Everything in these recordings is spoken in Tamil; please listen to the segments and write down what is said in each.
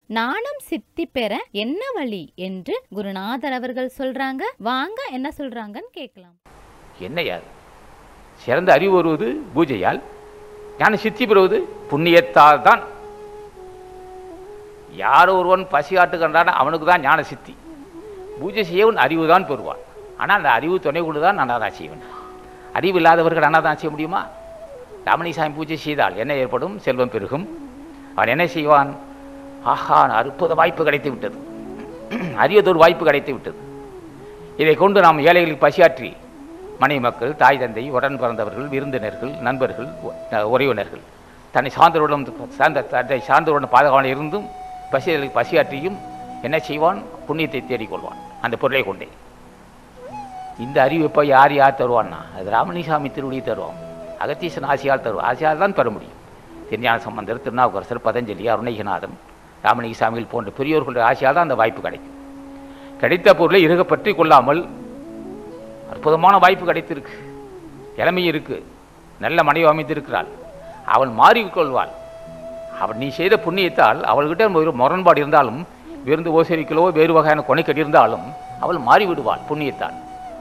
நாணம் சித்தி பெற என்ன வழி என்று குருநாதர் அவர்கள் சொல்றாங்க வாங்க என்ன சொல்றாங்கன்னு கேட்கலாம் என்ன யார் சிறந்த அறிவு வருவது பூஜையால் ஞான சித்தி பெறுவது புண்ணியத்தால் தான் யார் ஒருவன் பசி ஆட்டுகின்றான் அவனுக்கு தான் ஞான சித்தி பூஜை செய்யவன் அறிவு தான் பெறுவான் ஆனால் அந்த அறிவு துணை கொண்டு தான் அன்னதானம் செய்வன் அறிவு இல்லாதவர்கள் அன்னதானம் செய்ய முடியுமா ரமணிசாமி பூஜை செய்தால் என்ன ஏற்படும் செல்வம் பெருகும் அவன் என்ன செய்வான் ஆஹா அற்புத வாய்ப்பு கிடைத்து விட்டது அரியதொரு வாய்ப்பு கிடைத்து விட்டது இதை கொண்டு நாம் ஏழைகளுக்கு பசியாற்றி மனைவி மக்கள் தாய் தந்தை உடன் பிறந்தவர்கள் விருந்தினர்கள் நண்பர்கள் உ- உறவினர்கள் தன்னை சார்ந்தவருடன் சார்ந்த தன்னை சார்ந்தவருடன் பாதுகாவல் இருந்தும் பசிகளுக்கு பசியாற்றியும் என்ன செய்வான் புண்ணியத்தை தேடிக்கொள்வான் அந்த பொருளை கொண்டே இந்த அறிவு இப்போ யார் யார் தருவான்னா அது ராமலிசாமி திருவடி தருவான் அகத்தீசன் ஆசியால் தருவான் ஆசியால் தான் பெற முடியும் திருஞான சம்பந்தர் திருநாவுக்கரசர் பதஞ்சலி அருணகிநாதன் ராமலிங்கசாமிகள் போன்ற பெரியோர்களுடைய ஆசியால் தான் அந்த வாய்ப்பு கிடைக்கும் கிடைத்த பொருளை இறுக பற்றி கொள்ளாமல் அற்புதமான வாய்ப்பு கிடைத்திருக்கு இளமை இருக்கு நல்ல மனைவி அமைத்திருக்கிறாள் அவள் மாறிக்கொள்வாள் அவள் நீ செய்த புண்ணியத்தால் அவள்கிட்ட ஒரு முரண்பாடு இருந்தாலும் விருந்து ஓசரிக்கலோ வேறு வகையான கொனைக்கடி இருந்தாலும் அவள் மாறிவிடுவாள் புண்ணியத்தால்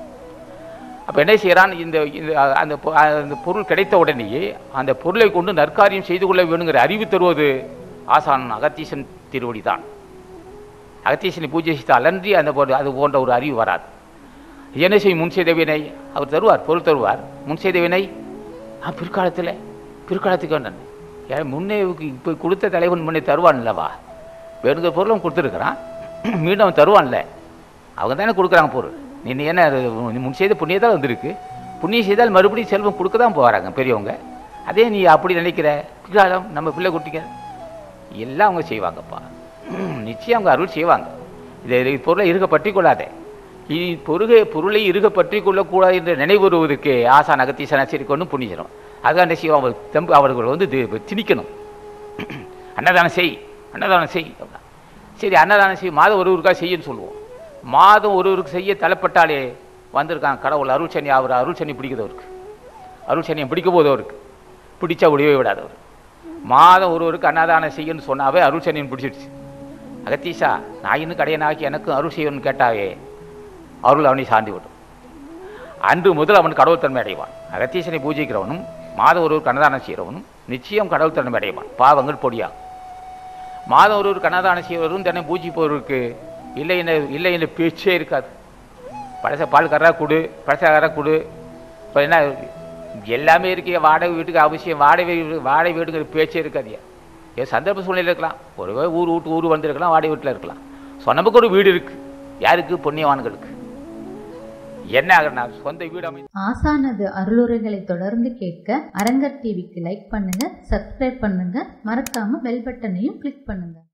அப்போ என்ன செய்கிறான் இந்த இந்த அந்த பொ- அந்த பொருள் கிடைத்த உடனேயே அந்த பொருளை கொண்டு நற்காரியம் செய்து கொள்ள வேணுங்கிற அறிவு தருவது ஆசான் அகத்தீசன் திருவடி தான் அகத்தீசனை பூஜை செய்தால் அன்றி அந்த போன்ற அது போன்ற ஒரு அறிவு வராது என்ன செய்யும் முன் செய்த வினை அவர் தருவார் பொருள் தருவார் முன் செய்த வினை ஆ பிற்காலத்தில் பிற்காலத்துக்கு வேண்டாம் ஏன் முன்னே இப்போ கொடுத்த தலைவன் முன்னே தருவான் இல்லவா வேணுங்கிற பொருளும் கொடுத்துருக்குறான் மீண்டும் அவன் தருவான்ல அவங்க தானே கொடுக்குறாங்க பொருள் நீ என்ன அது நீ முன் செய்த புண்ணியத்தால் வந்திருக்கு புண்ணியம் செய்தால் மறுபடியும் செல்வம் கொடுக்க தான் போகிறாங்க பெரியவங்க அதே நீ அப்படி நினைக்கிற பிற்காலம் நம்ம பிள்ளை குட்டிக்க எல்லாம் அவங்க செய்வாங்கப்பா நிச்சயம் அவங்க அருள் செய்வாங்க இதை இதை பொருளை இருக்க பற்றி கொள்ளாதே இனி பொருகை பொருளை இருக பற்றி கொள்ளக்கூடாது என்று நினைவுறுவதற்கு ஆசான் அகத்தீசன் அச்சரி கொண்டு புண்ணியணும் அதுதான் என்ன செய்வோம் அவர் தெம்பு அவர்கள் வந்து தி- திணிக்கணும் அன்னதானம் செய் அன்னதானம் செய் அப்படின்னா. சரி அன்னதானம் செய் மாதம் ஒருவருக்காக செய்யன்னு சொல்லுவோம் மாதம் ஒருவருக்கு செய்ய தலைப்பட்டாலே வந்திருக்காங்க கடவுள் அருள் சனி அவர் அருள் சனி பிடிக்குது அவருக்கு அருள் சனியை பிடிக்க போது அவருக்கு பிடிச்சா விடவே விடாதவர் மாதம் ஒருவருக்கு அன்னதானம் செய்யன்னு சொன்னாவே அருள் சனியன் பிடிச்சிடுச்சு அகத்தீஷா நான் இன்னும் கடையனாக்கி எனக்கும் அருள் செய்யணும்னு கேட்டாவே அருள் அவனை சார்ந்து விடும் அன்று முதல் அவன் கடவுள் தன்மை அடைவான் அகத்தீசனை பூஜிக்கிறவனும் மாதம் ஒருவர் கண்ணதானம் செய்கிறவனும் நிச்சயம் கடவுள் தன்மை அடைவான் பாவங்கள் பொடியாகும் மாதம் ஒருவர் கண்ணதானம் செய்வரும் தன்னை பூஜிப்பவருக்கு இல்லை என்ன இல்லை என்ற பேச்சே இருக்காது பழச பால் கறா கொடு பழச கறா கொடு இப்போ என்ன எல்லாமே இருக்கே வாடகை வீட்டுக்கு அவசியம் வாடகை வீடு வாடகை வீடுங்கிற பேச்சே இருக்காதியா ஏன் சந்தர்ப்ப சூழ்நிலை இருக்கலாம் ஒருவே ஊர் விட்டு ஊர் வந்திருக்கலாம் வாடகை வீட்டில் இருக்கலாம் சொன்னமுக்கு ஒரு வீடு இருக்குது யாருக்கு புண்ணியவான்களுக்கு என்ன ஆகுறா சொந்த வீடு அமை ஆசானது அருளுரைகளை தொடர்ந்து கேட்க அரங்கர் டிவிக்கு லைக் பண்ணுங்க சப்ஸ்கிரைப் பண்ணுங்க மறக்காம பெல் பட்டனையும் கிளிக் பண்ணுங்க